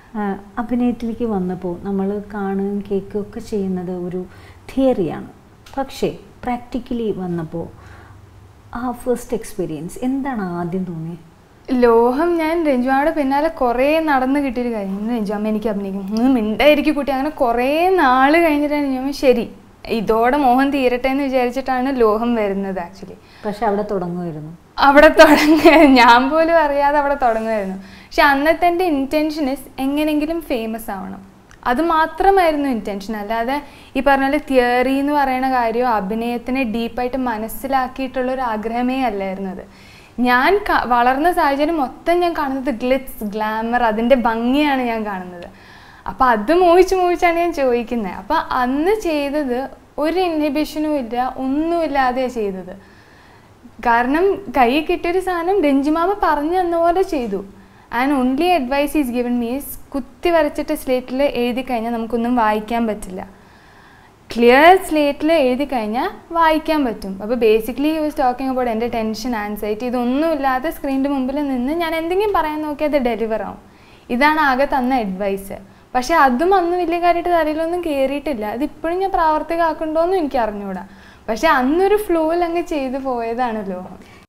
ആ, അഭിനയത്തിലേക്ക് വന്നപ്പോൾ നമ്മൾ കാണുകയും കേൾക്കുകയും ഒക്കെ ചെയ്യുന്നത് ഒരു തിയറിയാണ് പക്ഷേ പ്രാക്ടിക്കലി വന്നപ്പോൾ ആ ഫസ്റ്റ് എക്സ്പീരിയൻസ് എന്താണ് ആദ്യം തോന്നിയത് ലോഹം ഞാൻ രഞ്ജുവാടെ പിന്നാലെ കുറേ നടന്ന് കിട്ടിയൊരു കാര്യം ഇന്ന് രഞ്ജുവാമ്മ എനിക്ക് അഭിനയിക്കും ഒന്ന് മിണ്ടായിരിക്കും കുട്ടി അങ്ങനെ കുറേ നാൾ കഴിഞ്ഞിട്ടാണ് രഞ്ജുവാമ്മ ശരി ഇതോടെ മോഹൻ തീരട്ടെ എന്ന് വിചാരിച്ചിട്ടാണ് ലോഹം വരുന്നത് ആക്ച്വലി പക്ഷെ അവിടെ തുടങ്ങുമായിരുന്നു അവിടെ തുടങ്ങുക ഞാൻ പോലും അറിയാതെ അവിടെ തുടങ്ങുമായിരുന്നു പക്ഷെ അന്നത്തെ എൻ്റെ ഇൻറ്റൻഷൻ ഇസ് എങ്ങനെയെങ്കിലും ഫേമസ് ആവണം അത് മാത്രമായിരുന്നു ഇൻറ്റൻഷൻ അല്ലാതെ ഈ പറഞ്ഞ പോലെ തിയറി എന്ന് പറയുന്ന കാര്യം അഭിനയത്തിനെ ഡീപ്പായിട്ട് മനസ്സിലാക്കിയിട്ടുള്ള ഒരു ആഗ്രഹമേ അല്ലായിരുന്നു അത് ഞാൻ ക- വളർന്ന സാഹചര്യം മൊത്തം ഞാൻ കാണുന്നത് ഗ്ലിറ്റ്സ് ഗ്ലാമർ അതിൻ്റെ ഭംഗിയാണ് ഞാൻ കാണുന്നത് അപ്പം അത് മോഹിച്ച് മോഹിച്ചാണ് ഞാൻ ചോദിക്കുന്നത് അപ്പം അന്ന് ചെയ്തത് ഒരു ഇൻഹിബിഷനും ഇല്ല ഒന്നുമില്ലാതെയാണ് ചെയ്തത് കാരണം കൈ കിട്ടിയൊരു സാധനം രഞ്ജിമാമ പറഞ്ഞു തന്ന പോലെ ചെയ്തു and only advice is given മീസ് കുത്തി വരച്ചിട്ട് സ്ലേറ്റിൽ എഴുതി കഴിഞ്ഞാൽ നമുക്കൊന്നും വായിക്കാൻ പറ്റില്ല ക്ലിയർ സ്ലേറ്റിൽ എഴുതി കഴിഞ്ഞാൽ വായിക്കാൻ പറ്റും അപ്പോൾ basically you was talking about എൻ്റെ ടെൻഷൻ ആൻസൈറ്റി ഇതൊന്നും ഇല്ലാതെ സ്ക്രീനിൻ്റെ മുമ്പിൽ നിന്ന് ഞാൻ എന്തെങ്കിലും പറയാൻ നോക്കിയാൽ അത് ഡെലിവർ ആവും ഇതാണ് ആകെ തന്ന അഡ്വൈസ് പക്ഷേ അതും അന്ന് വലിയ കാര്യമായിട്ട് തലയിലൊന്നും കയറിയിട്ടില്ല അത് ഇപ്പോഴും ഞാൻ പ്രാവർത്തികമാക്കുന്നുണ്ടോയെന്നും എനിക്ക് അറിഞ്ഞൂടാ പക്ഷെ അന്നൊരു ഫ്ലോയിൽ അങ്ങ് ചെയ്തു പോയതാണല്ലോ